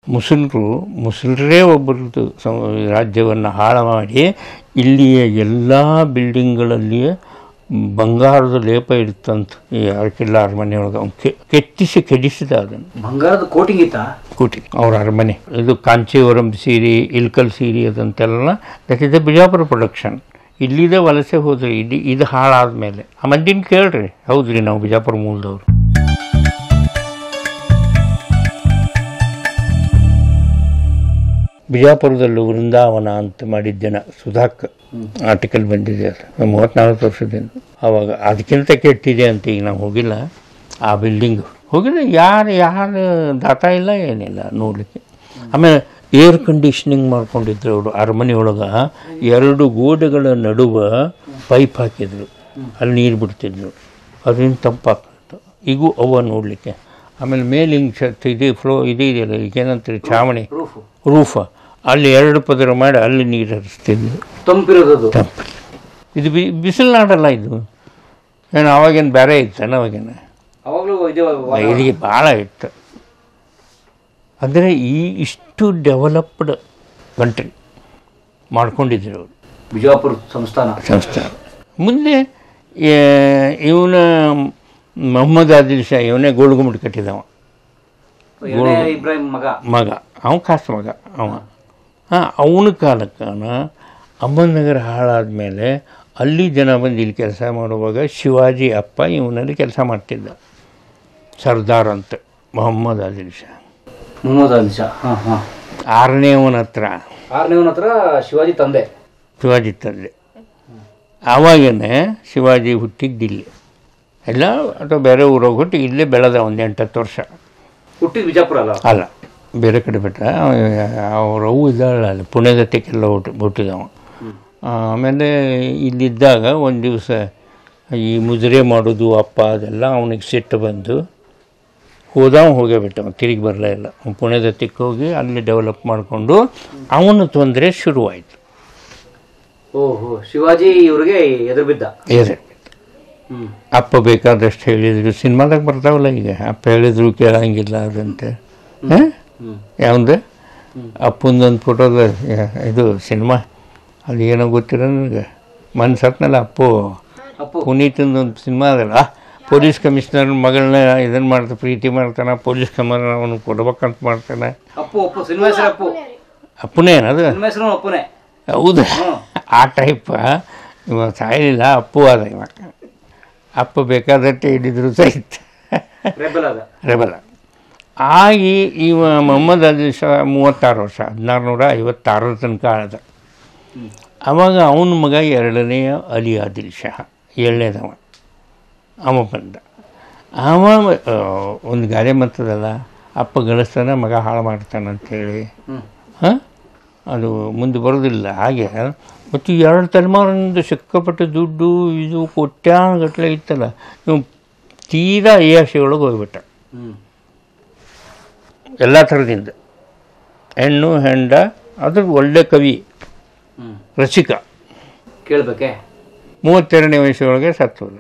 ಮುಸಲ್ರು ಮುಸಲ್ರೇ ಒಬ್ಬರದ್ದು ರಾಜ್ಯವನ್ನು ಹಾಳು ಮಾಡಿ ಇಲ್ಲಿಯ ಎಲ್ಲ ಬಿಲ್ಡಿಂಗ್ಗಳಲ್ಲಿಯೇ ಬಂಗಾರದ ಲೇಪ ಇರುತ್ತಂತ ಈ ಅರಕಿಲ್ಲ ಅರಮನೆ ಒಳಗೆ ಅವ್ನು ಕೆ- ಕೆತ್ತಿಸಿ ಕೆಡಿಸಿದ ಅದನ್ನು ಬಂಗಾರದ ಕೋಟಿಂಗ್ ಇತ್ತಾ ಕೂಟಿ ಅವ್ರ ಅರಮನೆ ಇದು ಕಾಂಚೀವರಂ ಸೀರೆ ಇಲ್ಕಲ್ ಸೀರೆ ಅದಂತೆಲ್ಲ that is the Bijapur production ಇಲ್ಲಿದೆ ವಲಸೆ ಹೋದ್ರಿ ಇದು ಇದು ಹಾಳಾದ ಮೇಲೆ ಆ ಮಂದಿನ ಕೇಳ್ರಿ ಹೌದ್ರಿ ನಾವು ಬಿಜಾಪುರ ಮೂಲದವ್ರು ಬಿಜಾಪುರದಲ್ಲಿ ವೃಂದಾವನ ಅಂತ ಮಾಡಿದ್ದೇನೆ ಸುಧಾಕ್ ಆರ್ಟಿಕಲ್ ಬಂದಿದೆ ಅದು ಮೂವತ್ತ್ನಾಲ್ಕು ವರ್ಷದಿಂದ ಅವಾಗ ಅದಕ್ಕಿಂತ ಕೆಟ್ಟಿದೆ ಅಂತ ಈಗ ನಾವು ಹೋಗಿಲ್ಲ ಆ ಬಿಲ್ಡಿಂಗು ಹೋಗಿಲ್ಲ ಯಾರು ಯಾರು ದಾಟ ಇಲ್ಲ ಏನಿಲ್ಲ ನೋಡಲಿಕ್ಕೆ ಆಮೇಲೆ ಏರ್ ಕಂಡೀಷನಿಂಗ್ ಮಾಡ್ಕೊಂಡಿದ್ರು ಅವರು ಅರಮನೆ ಒಳಗೆ ಎರಡು ಗೋಡೆಗಳ ನಡುವೆ ಪೈಪ್ ಹಾಕಿದ್ರು ಅಲ್ಲಿ ನೀರು ಬಿಡ್ತಿದ್ರು ಅದರಿಂದ ತಂಪಾಗ್ತಿತ್ತು ಈಗೂ ಅವ ನೋಡಲಿಕ್ಕೆ ಆಮೇಲೆ ಮೇಲೆ ಹಿಂಗೆ ಛತ್ ಇದು ಫ್ಲೋ ಇದು ಇದೆಯಲ್ಲ ಈಗ ಏನಂತೀರಿ ಛಾವಣಿ ರೂಫು ರೂಫ ಅಲ್ಲಿ ಎರಡು ಪದರ ಮಾಡಿ ಅಲ್ಲಿ ನೀರು ಹರಿಸ್ತಿದ್ವಿ ತಂಪಿರೋದು ತಂಪು ಇದು ಬಿ ಬಿಸಿಲು ನಾಡಲ್ಲ ಇದು ಏನು ಅವಾಗೇನು ಬೇರೆ ಇತ್ತೇನು ಅವಾಗೇನು ಅವಾಗಲೂ ಇದೆ ಇಲ್ಲಿಗೆ ಭಾಳ ಇತ್ತು ಅಂದರೆ ಈ ಇಷ್ಟು ಡೆವಲಪ್ಡ್ ಕಂಟ್ರಿ ಮಾಡ್ಕೊಂಡಿದ್ರು ಅವರು ಬಿಜಾಪುರ ಸಂಸ್ಥಾನ ಸಂಸ್ಥಾನ ಮುಂದೆ ಇವನ ಮೊಹಮ್ಮದ್ ಆದಿಲ್ ಶಾ ಇವನೇ ಗೋಲ್ಗುಮಟ್ ಕಟ್ಟಿದವ ಎರಡನೇ ಇಬ್ರಾಹಿಂ ಮಗ ಮಗ ಅವ ಖಾಸ್ ಮಗ ಅವ ಹಾಂ ಅವನ ಕಾಲಕ್ಕನ ಅಹಮದ್ನಗರ ಹಾಳಾದ ಮೇಲೆ ಅಲ್ಲಿ ಜನ ಬಂದು ಇಲ್ಲಿ ಕೆಲಸ ಮಾಡುವಾಗ ಶಿವಾಜಿ ಅಪ್ಪ ಇವನಲ್ಲಿ ಕೆಲಸ ಮಾಡ್ತಿದ್ದ ಸರ್ದಾರ್ ಅಂತ ಮೊಹಮ್ಮದ್ ಆದಿಲ್ ಶಾ ಮುಹಮ್ಮದ್ ಅಲಿ ಶಾ ಹಾಂ ಹಾಂ ಆರನೇವನ ಹತ್ರ ಆರನೇವನ ಹತ್ರ ಶಿವಾಜಿ ತಂದೆ ಶಿವಾಜಿ ತಂದೆ ಆವಾಗನೇ ಶಿವಾಜಿ ಹುಟ್ಟಿದ್ದಿಲ್ಲಿ ಎಲ್ಲ ಅಥವಾ ಬೇರೆ ಊರಾಗ ಹುಟ್ಟಿ ಇಲ್ಲೇ ಬೆಳೆದ ಒಂದು ಎಂಟತ್ತು ವರ್ಷ ಹುಟ್ಟಿದ ಬಿಜಾಪುರ ಅಲ್ಲ ಅಲ್ಲ ಬೇರೆ ಕಡೆ ಬಿಟ್ಟ ಅವ್ರ ಅವು ಇದ್ದಾಳ ಅಲ್ಲಿ ಪುಣ್ಯದತ್ತೆಗೆಲ್ಲ ಹುಟ್ಟು ಹುಟ್ಟಿದವ ಆಮೇಲೆ ಇಲ್ಲಿದ್ದಾಗ ಒಂದು ದಿವಸ ಈ ಮುಜರೆ ಮಾಡೋದು ಅಪ್ಪ ಅದೆಲ್ಲ ಅವನಿಗೆ ಸಿಟ್ಟು ಬಂದು ಹೋದವ ಹೋಗೇ ಬಿಟ್ಟ ಅವ್ನು ತಿರುಗಿ ಬರಲೇ ಇಲ್ಲ ಅವ್ನು ಪುಣ್ಯದತ್ತಕ್ಕೆ ಹೋಗಿ ಅಲ್ಲಿ ಡೆವಲಪ್ ಮಾಡಿಕೊಂಡು ಅವನ ತೊಂದರೆ ಶುರುವಾಯಿತು ಓಹೋ ಶಿವಾಜಿ ಇವ್ರಿಗೆ ಎದುರು ಬಿದ್ದ ಏರೆ ಹ್ಮ್ ಅಪ್ಪ ಬೇಕಾದಷ್ಟು ಹೇಳಿದ್ರು ಸಿನಿಮಾದಾಗ ಬರ್ತಾವಲ್ಲ ಈಗ ಅಪ್ಪ ಹೇಳಿದ್ರು ಕೇಳಂಗಿಲ್ಲ ಅದಂತೆ ಹಾಂ ಹ್ಮ್ ಯಾವ್ದು ಅಪ್ಪಂದೊಂದು ಫೋಟೋದ ಇದು ಸಿನಿಮಾ ಅದು ಏನೋ ಗೊತ್ತಿರ ನನಗೆ ಮನ್ಸತ್ನಲ್ಲ ಅಪ್ಪು ಅಪ್ಪು ಪುನೀತಂದೊಂದು ಸಿನಿಮಾ ಅದಲ್ಲ ಪೊಲೀಸ್ ಕಮಿಷನರ್ ಮಗಳನ್ನ ಇದನ್ನು ಮಾಡ್ತಾನೆ ಪ್ರೀತಿ ಮಾಡ್ತಾನೆ ಪೊಲೀಸ್ ಕಮರ್ ಅವನು ಕೊಡ್ಬೇಕಂತ ಮಾಡ್ತಾನೆ ಅಪ್ಪು ಅಪ್ಪು ಸಿನಿಮಾ ಹೆಸರು ಅಪ್ಪು ಅಪ್ಪನೇ ಏನದು ಸಿನಿಮಾ ಹೆಸರು ಅಪ್ಪುನೇ ಹೌದು ಹ್ಮ್. ಆ ಟೈಪ್ ಇವ ಸಾಯಲಿಲ್ಲ ಅಪ್ಪು ಆದ ಇವ ಅಪ್ಪ ಬೇಕಾದಟ್ಟೆ ಹಿಡಿದ್ರು ಸಹಿತ ರೆಬಲ್ ಅದ ರೆಬಲ ಆಗಿ ಇವ ಮೊಹಮ್ಮದ್ ಅಲಿ ಶಾ ಮೂವತ್ತಾರು ವರ್ಷ ಹದಿನಾರು ನೂರ ಐವತ್ತಾರರ ತನಕ ಆಳ್ದ ಅವಾಗ ಅವನ ಮಗ ಎರಡನೆಯ ಅಲಿ ಆದಿಲ್ ಶಾ ಏಳನೇದವ ಅವ ಬಂದ ಅವ ಆ, ಒಂದು ಗಾದೆ ಮತ್ತದಲ್ಲ ಅಪ್ಪ ಗಳಿಸ್ತಾನೆ ಮಗ ಹಾಳು ಮಾಡ್ತಾನೆ ಅಂತೇಳಿ ಹ್ಮ್ ಹಾಂ ಅದು ಮುಂದೆ ಬರೋದಿಲ್ಲ ಹಾಗೆ ಮತ್ತು ಎರಡು ತಲೆಮಾರಿನಿಂದ ಸಿಕ್ಕಾಪಟ್ಟೆ ದುಡ್ಡು ಇದು ಕೊಟ್ಯಾನಗಟ್ಲೆ ಇತ್ತಲ್ಲ ಇವು ತೀರಾ ಏಷಿ ಒಳಗೆ ಹೋಗ್ಬಿಟ್ಟ ಹ್ಮ್ ಎಲ್ಲ ಥರದಿಂದ ಹೆಣ್ಣು ಹೆಂಡ ಅದ್ರ ಒಳ್ಳೆ ಕವಿ ಹ್ಮ್ ರಸಿಕ ಕೇಳ್ಬೇಕೆ ಮೂವತ್ತೆರಡನೇ ವಯಸ್ಸೊಳಗೆ ಸತ್ತೋದ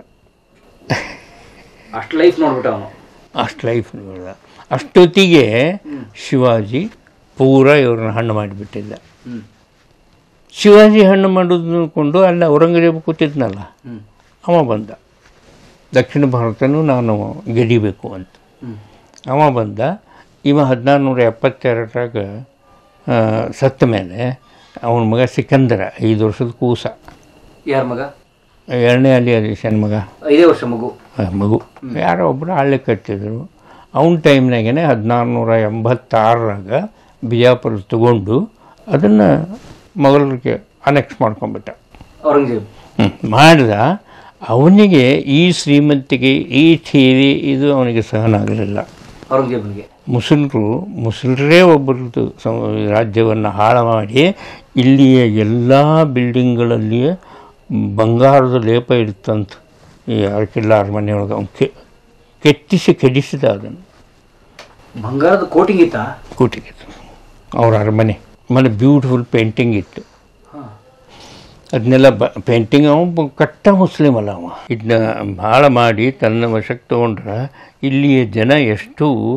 ಅಷ್ಟು ಲೈಫ್ ನೋಡ್ಬಿಟ್ಟ ಅವನು ಅಷ್ಟು ಲೈಫ್ ನೋಡಿದ ಅಷ್ಟೊತ್ತಿಗೆ ಶಿವಾಜಿ ಪೂರ ಇವ್ರನ್ನ ಹಣ್ಣು ಮಾಡಿಬಿಟ್ಟಿದ್ದ ಹ್ಮ್ ಶಿವಾಜಿ ಹಣ್ಣು ಮಾಡೋದು ನೋಡಿಕೊಂಡು ಅಲ್ಲ ಔರಂಗಜೇಬ ಕೂತಿದ್ನಲ್ಲ ಹ್ಮ್ ಅವ ಬಂದ ದಕ್ಷಿಣ ಭಾರತನೂ ನಾನು ಗೆಡಿಬೇಕು ಅಂತ ಹ್ಮ್ ಅವ ಬಂದ ಇವ ಹದಿನಾರು ನೂರ ಎಪ್ಪತ್ತೆರಡರಾಗ ಆ, ಸತ್ತ ಮೇಲೆ ಅವನ ಮಗ ಸಿಕಂದರ ಐದು ವರ್ಷದ ಕೂಸ ಯಾರ ಮಗ ಎರಡನೇ ಅಲ್ಲಿ ಅಲಿಶನ್ ಮಗ ಐದೇ ವರ್ಷ ಮಗು ಆ, ಮಗು ಯಾರೋ ಒಬ್ಬರು ಹಳ್ಳಿ ಕಟ್ಟಿದ್ರು ಅವನ ಟೈಮ್ನಾಗೇ ಹದಿನಾರು ನೂರ ಎಂಬತ್ತಾರರಾಗ ಬಿಜಾಪುರ ತಗೊಂಡು ಅದನ್ನು ಮೊಘಲರಿಗೆ ಅನೆಕ್ಸ್ ಮಾಡ್ಕೊಂಬಿಟ್ಟ ಔರಂಗಜೇಬ್ ಹ್ಮ್. ಮಾಡಿದ ಅವನಿಗೆ ಈ ಶ್ರೀಮಂತಿಗೆ ಈ ಥಿಯರಿ ಇದು ಅವನಿಗೆ ಸಹನ ಆಗಲಿಲ್ಲ ಔರಂಗಜೇಬನಿಗೆ ಮುಸಲ್ರು ಮುಸಲ್ರೇ ಒಬ್ಬರದ್ದು ರಾಜ್ಯವನ್ನು ಹಾಳು ಮಾಡಿ ಇಲ್ಲಿಯ ಎಲ್ಲ ಬಿಲ್ಡಿಂಗ್ಗಳಲ್ಲಿಯೇ ಬಂಗಾರದ ಲೇಪ ಇರುತ್ತಂತ ಈ ಅರಕಿಲ್ಲ ಅರಮನೆ ಒಳಗೆ ಅವ್ನು ಕೆ ಕೆತ್ತಿಸಿ ಕೆಡಿಸಿದ ಅದನ್ನು ಬಂಗಾರದ ಕೋಟಿಂಗ್ ಇತ್ತಾ ಕೂಟಿಗೆ ಅವ್ರ ಅರಮನೆ ಆಮೇಲೆ ಬ್ಯೂಟಿಫುಲ್ ಪೇಂಟಿಂಗ್ ಇತ್ತು ಹಾ ಅದನ್ನೆಲ್ಲ ಬ ಪೇಂಟಿಂಗ್ ಅವ ಬ- ಕಟ್ಟ ಮುಸ್ಲಿಮ್ ಅಲ್ಲ ಅವ ಇದನ್ನ ಭಾಳ ಮಾಡಿ ತನ್ನ ವಶಕ್ಕೆ ತೊಗೊಂಡ್ರೆ ಇಲ್ಲಿಯ ಜನ ಎಷ್ಟು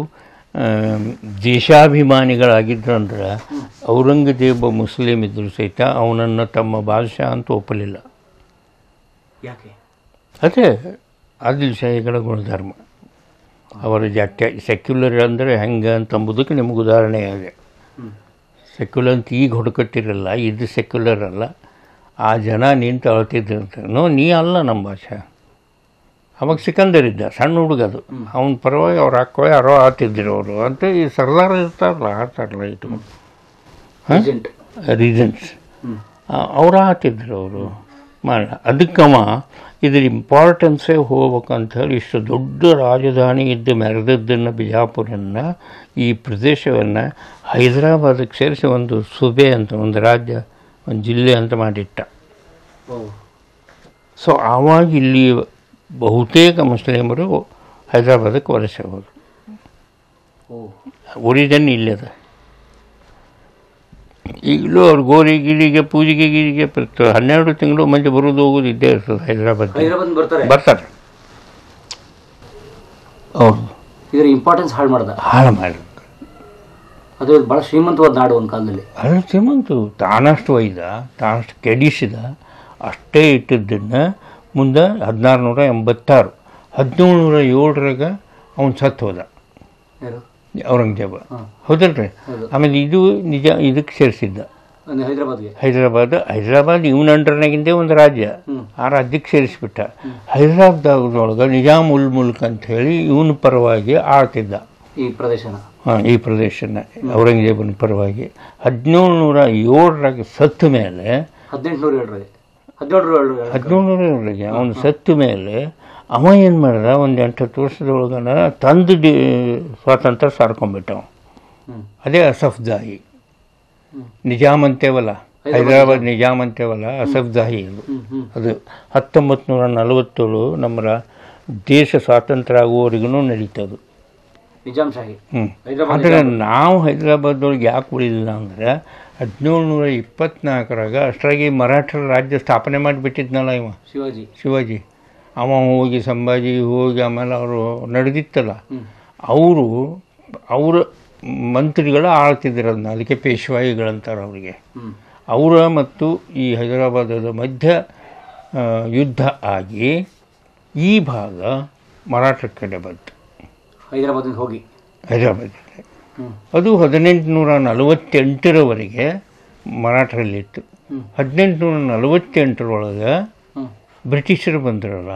ಆ, ದೇಶಾಭಿಮಾನಿಗಳಾಗಿದ್ರು ಅಂದ್ರೆ ಔರಂಗಜೇಬ ಮುಸ್ಲಿಂ ಇದ್ರು ಸಹಿತ ಅವನನ್ನು ತಮ್ಮ ಬಾದಶಾ ಅಂತ ಒಪ್ಪಲಿಲ್ಲ ಯಾಕೆ ಅದೇ ಆದಿಲ್ಶಾಹಿಗಳ ಗುಣಧರ್ಮ ಅವರ ಜಾತ್ಯ ಸೆಕ್ಯುಲರ್ ಅಂದರೆ ಹೆಂಗೆ ಅಂತಂಬುದಕ್ಕೆ ನಿಮಗೆ ಉದಾಹರಣೆ ಇದೆ ಹ್ಮ್. ಸೆಕ್ಯುಲರ್ ಅಂತ ಈಗ ಹುಡುಕಟ್ಟಿರಲ್ಲ ಇದು ಸೆಕ್ಯುಲರ್ ಅಲ್ಲ ಆ ಜನ ನಿಂತು ಅಳ್ತಿದ್ರಂತೆ ನೋ ನೀ ಅಲ್ಲ ನಮ್ಮ ಭಾಷೆ ಅವಾಗ ಸಿಕಂದರ್ ಇದ್ದ ಸಣ್ಣ ಹುಡುಗ ಅದು ಅವನ ಪರವಾಗಿ ಅವ್ರು ಹಾಕೋ ಯಾರೋ ಆತಿದ್ರು ಅವರು ಅಂತ ಈ ಸರ್ದಾರ ಇರ್ತಾರಲ್ಲ ಆಡ್ತಾರಲ್ಲ ಇದು ಏಜೆಂಟ್ ರೀಸನ್ಸ್ ಹ್ಮ್ ಅವ್ರು ಆತಿದ್ರು ಅವರು ಮಾಡ ಅದಕ್ಕವ ಇದ್ರ ಇಂಪಾರ್ಟೆನ್ಸೇ ಹೋಗ್ಬೇಕಂತ ಹೇಳಿ ಇಷ್ಟು ದೊಡ್ಡ ರಾಜಧಾನಿ ಇದ್ದು ಮೆರೆದದ್ದನ್ನು ಬಿಜಾಪುರನ್ನು ಈ ಪ್ರದೇಶವನ್ನು ಹೈದರಾಬಾದಕ್ಕೆ ಸೇರಿಸಿ ಒಂದು ಸುಬೆ ಅಂತ ಒಂದು ರಾಜ್ಯ ಒಂದು ಜಿಲ್ಲೆ ಅಂತ ಮಾಡಿಟ್ಟ ಓ ಸೊ ಆವಾಗ ಇಲ್ಲಿ ಬಹುತೇಕ ಮುಸ್ಲಿಮರು ಹೈದರಾಬಾದಕ್ಕೆ ವಲಸೆ ಹೋದರು ಓ ಒರಿಜಿನ್ ಇಲ್ಲದ ಈಗಲೂ ಅವ್ರು ಗೋರಿ ಗಿರಿಗೆ ಪೂಜೆಗೆ ಗಿರಿಗೆ ಪ್ರತಿ ಹನ್ನೆರಡು ತಿಂಗಳು ಮಂದಿ ಬರೋದು ಹೋಗೋದು ಇದ್ದೇ ಇರ್ತದೆ ಹೈದರಾಬಾದ್ ಹೈದರಾಬಾದ್ ಬರ್ತಾರೆ ಬರ್ತಾರೆ ಹೌದು ಇದರ ಇಂಪಾರ್ಟೆನ್ಸ್ ಹಾಳು ಮಾಡ್ದ ಹಾಳು ಮಾಡಿ ಅದು ಬಹಳ ಶ್ರೀಮಂತವಾದ ನಾಡು ಒಂದು ಕಾಲದಲ್ಲಿ ಅದು ಶ್ರೀಮಂತು ತಾನಷ್ಟು ಒಯ್ದ ತಾನಷ್ಟು ಕೆಡಿಸಿದ ಅಷ್ಟೇ ಇಟ್ಟಿದ್ದನ್ನು ಮುಂದೆ ಹದಿನಾರು ನೂರ ಎಂಬತ್ತಾರು ಹದಿನೇಳು ನೂರ ಏಳರಾಗ ಅವನು ಸತ್ತು ಹೋದ ಯಾರು ಔರಂಗಜೇಬ ಹಾಂ ಹೌದಲ್ರಿ ಹೌದು ಆಮೇಲೆ ಇದು ನಿಜ ಇದಕ್ಕೆ ಸೇರಿಸಿದ್ದ ಅಂದ್ರೆ ಹೈದರಾಬಾದ್ಗೆ ಹೈದರಾಬಾದ್ ಹೈದರಾಬಾದ್ ಇವನ ಅಂಡರ್ನಾಗಿಂದೇ ಒಂದು ರಾಜ್ಯ ಹ್ಮ್ ಆ ರಾಜ್ಯಕ್ಕೆ ಸೇರಿಸ್ಬಿಟ್ಟ ಹೈದರಾಬಾದ್ನೊಳಗೆ ನಿಜಾಮ್ ಉಲ್ ಮುಲ್ಕ್ ಅಂತ ಹೇಳಿ ಇವನ ಪರವಾಗಿ ಆಳ್ತಿದ್ದ ಈ ಪ್ರದೇಶನ ಆ, ಈ ಪ್ರದೇಶನ ಔರಂಗಜೇಬನ ಪರವಾಗಿ ಹದಿನೇಳು ನೂರ ಏಳರಾಗ ಸತ್ತ ಮೇಲೆ ಹದಿನೆಂಟುನೂರ ಏಳರಾಗೆ ಹದಿನೇಳು ಏಳು ಹದಿನೇಳು ನೂರ ಏಳರಾಗೆ ಅವನು ಸತ್ತ ಮೇಲೆ ಅವ ಏನು ಮಾಡ್ದ ಒಂದು ಎಂಟು ಹತ್ತು ವರ್ಷದೊಳಗನ ತಂದು ಡಿ ಸ್ವಾತಂತ್ರ್ಯ ಸಾರ್ಕೊಂಡ್ಬಿಟ್ಟ ಅವ. ಹ್ಮ್ ಅದೇ ಅಸಫ್ಜಾಹಿ ಹ್ಮ್. ನಿಜಾಮ್ ಅಂತೇವಲ್ಲ ಹೈದರಾಬಾದ್ ನಿಜಾಮ್ ಅಂತೇವಲ್ಲ ಅಸಫ್ಜಾಹಿ ಅದು ಹ್ಮ್ ಹ್ಮ್ ಅದು ಹತ್ತೊಂಬತ್ತು ನೂರ ನಲವತ್ತೇಳು ನಮ್ಮ ರಾ- ದೇಶ ಸ್ವಾತಂತ್ರ್ಯ ಆಗುವವರೆಗೂ ನಡೀತದು ನಿಜಾಮ್ ಶಾಹಿ ಹ್ಞೂ ಹೈದರಾಬಾದ್ ಆದರೆ ನಾವು ಹೈದರಾಬಾದೊಳಗೆ ಯಾಕೆ ಉಳಿಲಿಲ್ಲ ಅಂದರೆ ಹದಿನೇಳು ನೂರ ಇಪ್ಪತ್ನಾಲ್ಕರಾಗ ಅಷ್ಟರಾಗಿ ಮರಾಠರ ರಾಜ್ಯ ಸ್ಥಾಪನೆ ಮಾಡಿಬಿಟ್ಟಿದ್ನಲ್ಲ ಇವ ಶಿವಾಜಿ ಶಿವಾಜಿ ಅವ ಹೋಗಿ ಸಂಭಾಜಿ ಹೋಗಿ ಆಮೇಲೆ ಅವರು ನಡೆದಿತ್ತಲ್ಲ ಹ್ಮ್ ಅವರು ಅವರ ಮಂತ್ರಿಗಳು ಆಳ್ತಿದ್ರು ಅದನ್ನ ಅದಕ್ಕೆ ಪೇಶ್ವಾಯಿಗಳಂತಾರೆ ಅವರಿಗೆ ಹ್ಮ್ ಅವರ ಮತ್ತು ಈ ಹೈದರಾಬಾದದ ಮಧ್ಯ ಆ, ಯುದ್ಧ ಆಗಿ ಈ ಭಾಗ ಮರಾಠರ ಕಡೆ ಬಂತು ಹೈದರಾಬಾದಿಂದ ಹೋಗಿ ಹೈದರಾಬಾದ್ ಹ್ಮ್ ಅದು ಹದಿನೆಂಟುನೂರ ನಲವತ್ತೆಂಟರವರೆಗೆ ಮರಾಠರಲ್ಲಿತ್ತು ಹ್ಮ್ ಹದಿನೆಂಟುನೂರ ನಲವತ್ತೆಂಟರೊಳಗೆ ಹ್ಮ್ ಬ್ರಿಟಿಷರು ಬಂದ್ರಲ್ಲ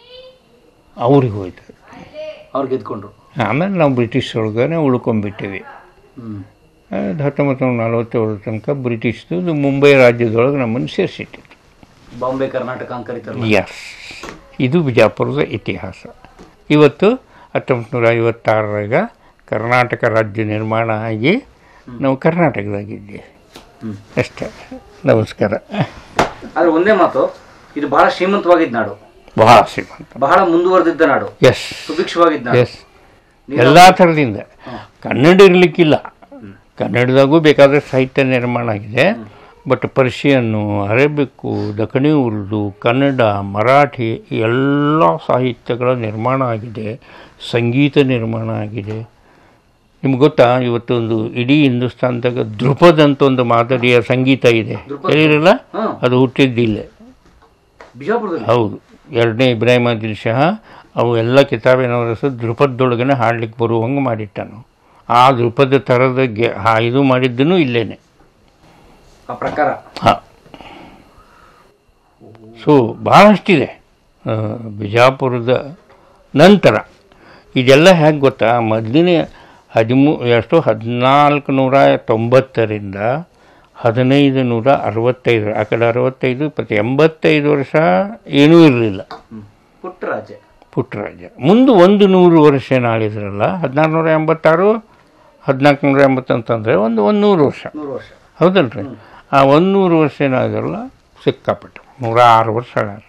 ಅವ್ರಿಗೆ ಹೋಯ್ತು ಅವ್ರು ಗೆದ್ಕೊಂಡ್ರು ಆಮೇಲೆ ನಾವು ಬ್ರಿಟಿಷರೊಳಗನೆ ಉಳ್ಕೊಂಡ್ಬಿಟ್ಟಿವಿ ಹ್ಮ್ ಅದು ಹತ್ತೊಂಬತ್ತು ನೂರ ನಲವತ್ತೇಳರ ತನಕ ಬ್ರಿಟಿಷ್ದು ಇದು ಮುಂಬೈ ರಾಜ್ಯದೊಳಗೆ ನಮ್ಮನ್ನು ಸೇರಿಸಿಟ್ಟಿತ್ತು ಬಾಂಬೆ ಕರ್ನಾಟಕ ಅಂತ ಕರೀತಾರಲ್ಲ ಎಸ್ ಇದು ಬಿಜಾಪುರದ ಇತಿಹಾಸ ಇವತ್ತು ಹತ್ತೊಂಬತ್ತು ನೂರ ಐವತ್ತಾರರಾಗ ಕರ್ನಾಟಕ ರಾಜ್ಯ ನಿರ್ಮಾಣ ಆಗಿ ನಾವು ಕರ್ನಾಟಕದಾಗಿದ್ದೀವಿ ಹ್ಮ್ ಅಷ್ಟೇ ನಮಸ್ಕಾರ ಆದ್ರೆ ಒಂದೇ ಮಾತು ಇದು ಬಹಳ ಶ್ರೀಮಂತವಾಗಿದ್ದ ನಾಡು ಬಹಳ ಶ್ರೀಮಂತ ಬಹಳ ಮುಂದುವರೆದಿದ್ದ ನಾಡು ಎಸ್ ಸುಭಿಕ್ಷವಾಗಿದ್ದ ನಾಡು ಎಸ್ ಎಲ್ಲ ಥರದಿಂದ ಕನ್ನಡ ಇರಲಿಕ್ಕಿಲ್ಲ ಕನ್ನಡದಾಗೂ ಬೇಕಾದ್ರೆ ಸಾಹಿತ್ಯ ನಿರ್ಮಾಣ ಆಗಿದೆ but Persian Arabic Dakhani Urdu Kannada Marathi ಎಲ್ಲ ಸಾಹಿತ್ಯಗಳ ನಿರ್ಮಾಣ ಆಗಿದೆ ಸಂಗೀತ ನಿರ್ಮಾಣ ಆಗಿದೆ ನಿಮ್ಗೆ ಗೊತ್ತಾ ಇವತ್ತೊಂದು ಇಡೀ ಹಿಂದೂಸ್ತಾನದಾಗ ಧ್ರುಪದ್ ಅಂತ ಒಂದು ಮಾದರಿಯ ಸಂಗೀತ ಇದೆ ಧ್ರುಪದ್? ಹೇಳಿರಲ್ಲ ಹಾ ಅದು ಹುಟ್ಟಿದ್ದಿಲ್ಲೇ ಬಿಜಾಪುರದಲ್ಲಿ ಹೌದು ಎರಡನೇ ಇಬ್ರಾಹಿಂ ಆದಿಲ್ ಶಹ ಅವು ಎಲ್ಲ ಕಿತಾಬಿನವರಸು ಧ್ರುಪದೊಳಗನೆ ಹಾಡ್ಲಿಕ್ಕೆ ಬರುವಂಗೆ ಮಾಡಿಟ್ಟನು ಆ ಧ್ರುಪದ ಥರದ ಗೆ ಹಾ ಇದು ಮಾಡಿದ್ದನು ಇಲ್ಲೇನೆ ಆ ಪ್ರಕಾರ ಹಾಂ ಸೊ ಭಾಳಷ್ಟಿದೆ ಆ, ಬಿಜಾಪುರದ ನಂತರ ಇದೆಲ್ಲ ಹೇಗೆ ಗೊತ್ತಾ ಮೊದಲನೇ ಹದಿಮೂ ಎಷ್ಟು ಹದಿನಾಲ್ಕು ನೂರ ತೊಂಬತ್ತರಿಂದ ಹದಿನೈದು ನೂರ ಅರವತ್ತೈದು ಆ ಕಡೆ ಅರವತ್ತೈದು ಇಪ್ಪತ್ತು ಎಂಬತ್ತೈದು ವರ್ಷ ಏನೂ ಇರಲಿಲ್ಲ ಹ್ಮ್ ಪುಟ್ಟ ರಾಜ್ಯ ಪುಟ್ಟರಾಜ ಮುಂದೆ ಒಂದು ನೂರು ವರ್ಷ ಏನಾಳಿದ್ರಲ್ಲ ಹದಿನಾರು ನೂರ ಎಂಬತ್ತಾರು ಹದಿನಾಲ್ಕು ನೂರ ಎಂಬತ್ತು ಅಂತಂದರೆ ಒಂದು ಒಂದು ನೂರು ವರ್ಷ ನೂರು ವರ್ಷ ಹೌದಲ್ರಿ ಆ ಒಂದು ನೂರು ವರ್ಷ ಏನಾಗಿರಲ್ಲ ಸಿಕ್ಕಾಪಟ್ಟು ನೂರ ಆರು ವರ್ಷ ಆಗಾರ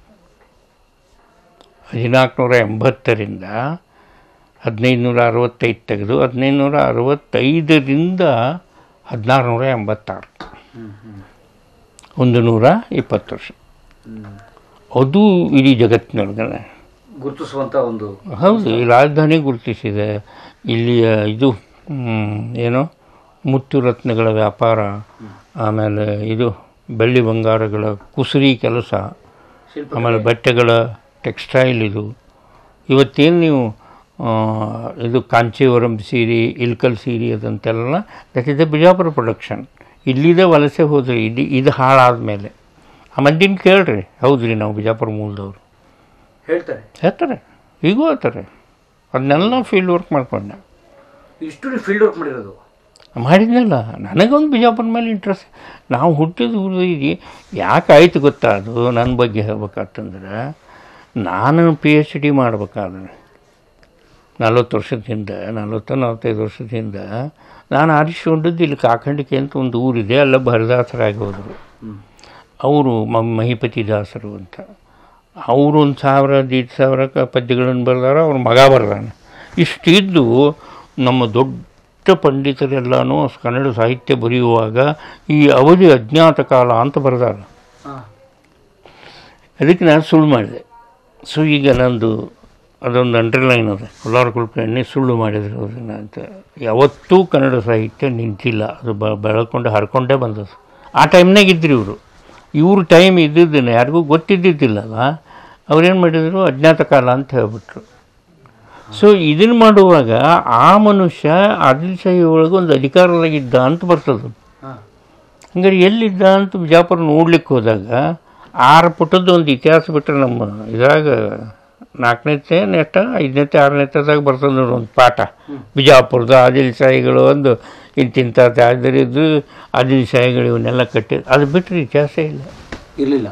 ಹದಿನಾಲ್ಕು ನೂರ ಎಂಬತ್ತರಿಂದ ಹದಿನೈದು ನೂರ ಅರವತ್ತೈದು ತೆಗೆದು ಹದಿನೈದು ನೂರ ಅರವತ್ತೈದರಿಂದ ಹದಿನಾರು ನೂರ ಎಂಬತ್ತಾರು ಹ್ಮ್ ಹ್ಮ್ ಒಂದು ನೂರ ಇಪ್ಪತ್ತು ವರ್ಷ ಹ್ಮ್ ಅದು ಇಡೀ ಜಗತ್ತಿನೊಳಗನೆ ಗುರುತಿಸುವಂತ ಒಂದು ಹೌದು ಈ ರಾಜಧಾನಿ ಗುರುತಿಸಿದೆ ಇಲ್ಲಿಯ ಇದು ಮ್, ಏನು ಮುತ್ತು ರತ್ನಗಳ ವ್ಯಾಪಾರ ಆಮೇಲೆ ಇದು ಬೆಳ್ಳಿ ಬಂಗಾರಗಳ ಕುಸುರಿ ಕೆಲಸ ಶಿಲ್ಪ ಆಮೇಲೆ ಬಟ್ಟೆಗಳ ಟೆಕ್ಸ್ಟೈಲ್ ಇದು ಇವತ್ತೇನು ನೀವು ಆ, ಇದು ಕಾಂಚೀವರಂ ಸೀರೆ ಇಲ್ಕಲ್ ಸೀರೆ ಅದಂತೆಲ್ಲ that is the Bijapur production ಇಲ್ಲಿದೆ ವಲಸೆ ಹೋದ್ರಿ ಇಲ್ಲಿ ಇದು ಹಾಳಾದ ಮೇಲೆ ಆ ಮಂದಿನ ಕೇಳ್ರಿ ಹೌದ್ರಿ ನಾವು ಬಿಜಾಪುರ ಮೂಲದವ್ರು ಹೇಳ್ತಾರೆ ಹೇಳ್ತಾರೆ ಈಗೂ ಹೇಳ್ತಾರೆ ಅದನ್ನೆಲ್ಲ ಫೀಲ್ಡ್ ವರ್ಕ್ ಮಾಡ್ಕೊಂಡೆ ಇಷ್ಟು ಫೀಲ್ಡ್ ವರ್ಕ್ ಮಾಡಿರೋದು ಮಾಡಿದ್ನಲ್ಲ ನನಗೊಂದು ಬಿಜಾಪುರ ಮೇಲೆ ಇಂಟ್ರೆಸ್ಟ್ ನಾವು ಹುಟ್ಟಿದ ಊರಿಗೆ ಯಾಕೆ ಆಯ್ತು ಗೊತ್ತಾ ಅದು ನನ್ನ ಬಗ್ಗೆ ಹೇಳ್ಬೇಕಾತಂದ್ರೆ ನಾನು ಪಿ ಎಚ್ ಡಿ ಮಾಡ್ಬೇಕಾದ್ರೆ ನಲ್ವತ್ತು ವರ್ಷದ ಹಿಂದೆ ನಲ್ವತ್ತು ನಲ್ವತ್ತೈದು ವರ್ಷದ ಹಿಂದೆ ನಾನು ಆರಿಸಿಕೊಂಡಿದ್ದು ಇಲ್ಲಿ ಕಾಕಂಡಿಕೆ ಅಂತ ಒಂದು ಊರಿದೆ ಅಲ್ಲ ಭರದಾಸರಾಗಿ ಹೋದರು ಹ್ಮ್. ಅವರು ಮ ಮಹಿಪತಿ ದಾಸರು ಅಂತ ಅವರು ಒಂದು ಸಾವಿರ ದೀಡ್ ಸಾವಿರ ಕ- ಪದ್ಯಗಳನ್ನು ಬರೆದಾರ ಅವ್ರ ಮಗ ಬರ್ದಾನ ಇಷ್ಟಿದ್ದು ನಮ್ಮ ದೊಡ್ಡ ಪಂಡಿತರೆಲ್ಲನೂ ಕನ್ನಡ ಸಾಹಿತ್ಯ ಬರೆಯುವಾಗ ಈ ಅವಧಿ ಅಜ್ಞಾತ ಕಾಲ ಅಂತ ಬರೆದಾರ ಹಾಂ ಅದಕ್ಕೆ ನಾನು ಸುಳ್ಳು ಮಾಡಿದೆ ಸೊ ಈಗ ನಂದು ಅದೊಂದು ಅಂಡರ್ಲೈನ್ ಅದ ಕೊಲ್ಲಾರ ಕುಲಕರ್ಣಿ ಸುಳ್ಳು ಮಾಡಿದ್ರು ಅದನ್ನು ಅಂತ ಯಾವತ್ತೂ ಕನ್ನಡ ಸಾಹಿತ್ಯ ನಿಂತಿಲ್ಲ ಅದು ಬ ಬೆಳ್ಕೊಂಡು ಹರ್ಕೊಂಡೇ ಬಂದದ್ದು ಆ ಟೈಮ್ನಾಗ ಇದ್ರಿ ಇವರು ಇವ್ರ ಟೈಮ್ ಇದ್ದಿದ್ದನ್ನು ಯಾರಿಗೂ ಗೊತ್ತಿದ್ದಿದ್ದಿಲ್ಲಲ್ಲ ಅವ್ರೇನು ಮಾಡಿದರು ಅಜ್ಞಾತ ಕಾಲ ಅಂತ ಹೇಳ್ಬಿಟ್ರು ಸೊ ಇದನ್ನು ಮಾಡುವಾಗ ಆ ಮನುಷ್ಯ ಆದಿಲ್ಶಾಹಿ ಒಳಗೆ ಒಂದು ಅಧಿಕಾರದಾಗಿದ್ದ ಅಂತ ಬರ್ತದೆ ಹಾಂ ಹಂಗಾರೆ ಎಲ್ಲಿದ್ದ ಅಂತ ಬಿಜಾಪುರ ನೋಡ್ಲಿಕ್ಕೆ ಹೋದಾಗ ಆರು ಪುಟದ ಒಂದು ಇತಿಹಾಸ ಬಿಟ್ಟರೆ ನಮ್ಮ ಇದ್ರಾಗ ನಾಲ್ಕನೇತೆ ನೆಟ್ಟ ಐದನೇತೆ ಆರನೇತೆದಾಗ ಬರ್ತದೆ ನೋಡಿ ಒಂದು ಪಾಠ ಬಿಜಾಪುರದ ಆದಿಲ್ ಶಾಹಿಗಳು ಒಂದು ಇಂತಿಂಥ ತ್ಯಾಗದರಿದ್ದು ಆದಿಲ್ ಶಾಹಿಗಳು ಇವನ್ನೆಲ್ಲ ಕಟ್ಟಿ ಅದು ಬಿಟ್ಟರೆ ಇತಿಹಾಸ ಇಲ್ಲ ಇರಲಿಲ್ಲ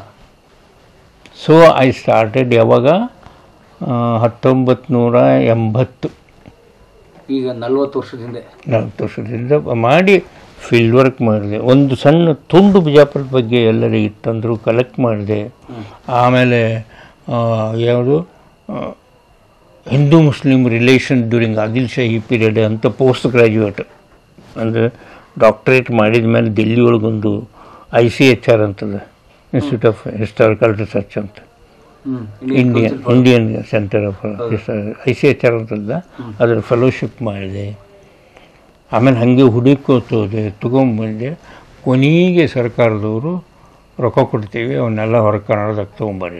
ಸೊ ಐ ಸ್ಟಾರ್ಟೆಡ್ ಯಾವಾಗ ಹತ್ತೊಂಬತ್ತು ನೂರ ಎಂಬತ್ತು ಈಗ ನಲ್ವತ್ತು ವರ್ಷದ ಹಿಂದೆ ನಾಲ್ಕು ವರ್ಷದಿಂದ ಮಾಡಿ ಫೀಲ್ಡ್ ವರ್ಕ್ ಮಾಡಿದೆ ಒಂದು ಸಣ್ಣ ತುಂಡು ಬಿಜಾಪುರದ ಬಗ್ಗೆ ಎಲ್ಲರಿಗೆ ತಂದರು ಕಲೆಕ್ಟ್ ಮಾಡಿದೆ ಆಮೇಲೆ ಆ, ಯಾವುದು ಆ, Hindu Muslim relation during Adil Shahi period ಅಂತ ಪೋಸ್ಟ್ ಗ್ರ್ಯಾಜುಯೇಟ್ ಅಂದರೆ ಡಾಕ್ಟ್ರೇಟ್ ಮಾಡಿದ ಮೇಲೆ ದಿಲ್ಲಿ ಒಳಗೊಂದು ಐ ಸಿ ಎಚ್ ಆರ್ ಅಂತದ ಇನ್ಸ್ಟಿಟ್ಯೂಟ್ ಆಫ್ ಹಿಸ್ಟಾರಿಕಲ್ ರಿಸರ್ಚ್ ಅಂತ ಹ್ಞೂ Indian Indian centre of I C H R ಅಂತಲ್ಲ ಅದರ ಫೆಲೋಶಿಪ್ ಮಾಡಿದೆ ಆಮೇಲೆ ಹಾಗೆ ಹುಡುಕೋತ ಹೋದೆ ತೊಗೊಂಬಂದೆ ಕೊನೆಗೆ ಸರ್ಕಾರದವರು ರೊಕ್ಕ ಕೊಡ್ತೀವಿ ಅವನ್ನೆಲ್ಲ ಹೊರ ಕನ್ನಡದಾಗ ತೊಗೊಂಬರ್ರಿ